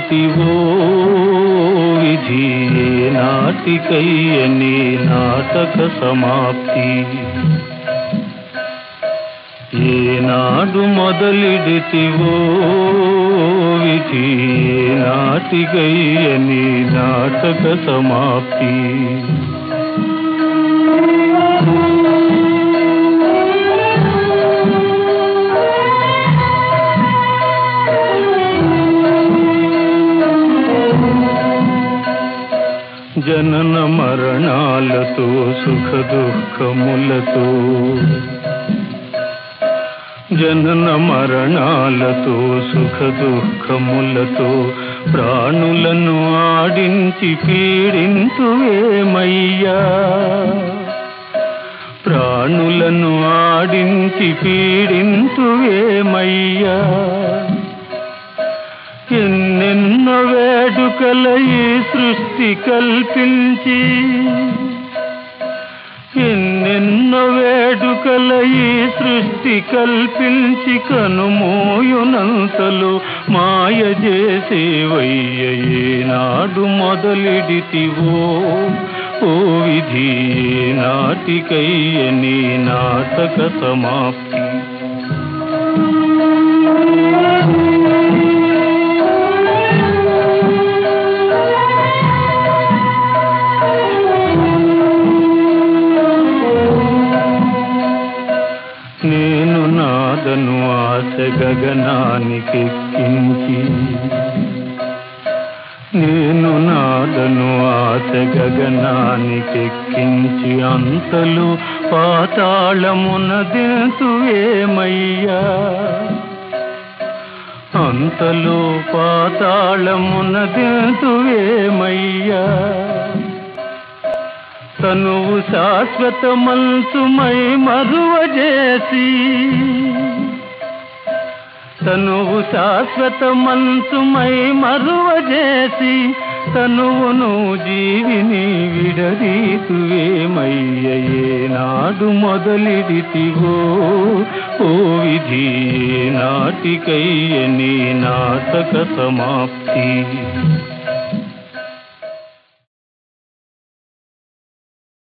మొదలిడితివో విధి నాటికయ్యని నాటక సమాప్తి ఏనాడు మొదలిడితివో విధి నాటికయ్యని నాటక సమాప్తి జనన మరణాలతో సుఖ దుఃఖములతో జనన మరణాలతో సుఖ దుఃఖములతో ప్రాణులను ఆడించి పీడింతువేమయ్యా ప్రాణులను ఆడించి పీడింతువేమయ్యా ఎన్నెన్నో వేడుకల ఈ సృష్టి కల్పించి ఎన్నెన్నో వేడుకల ఈ సృష్టి కల్పించి కనుమోయునంతలో మాయ చేసేవయ్య ఏనాడు మొదలిడితివో ఓ విధి నాటికయ్య నీ నాటక సమాప్తి నేను నాదను ఆశ గగనానికెక్కించి నేను నాదను ఆశ గగనానికెక్కించి అంతలు పాతాళమున దింతువేమయ్యా అంతలో పాతాళమున దింతువేమయ్యా తనువు శాశ్వత మనసుమై మరువజేసి తనువు శాశ్వత మనసుమై మరువజేసి తనువును జీవిని విడదీతువేమయ్యే నాడు మొదలిడితివో ఓ విధి నాటికయ్య నీ నాటక సమాప్తి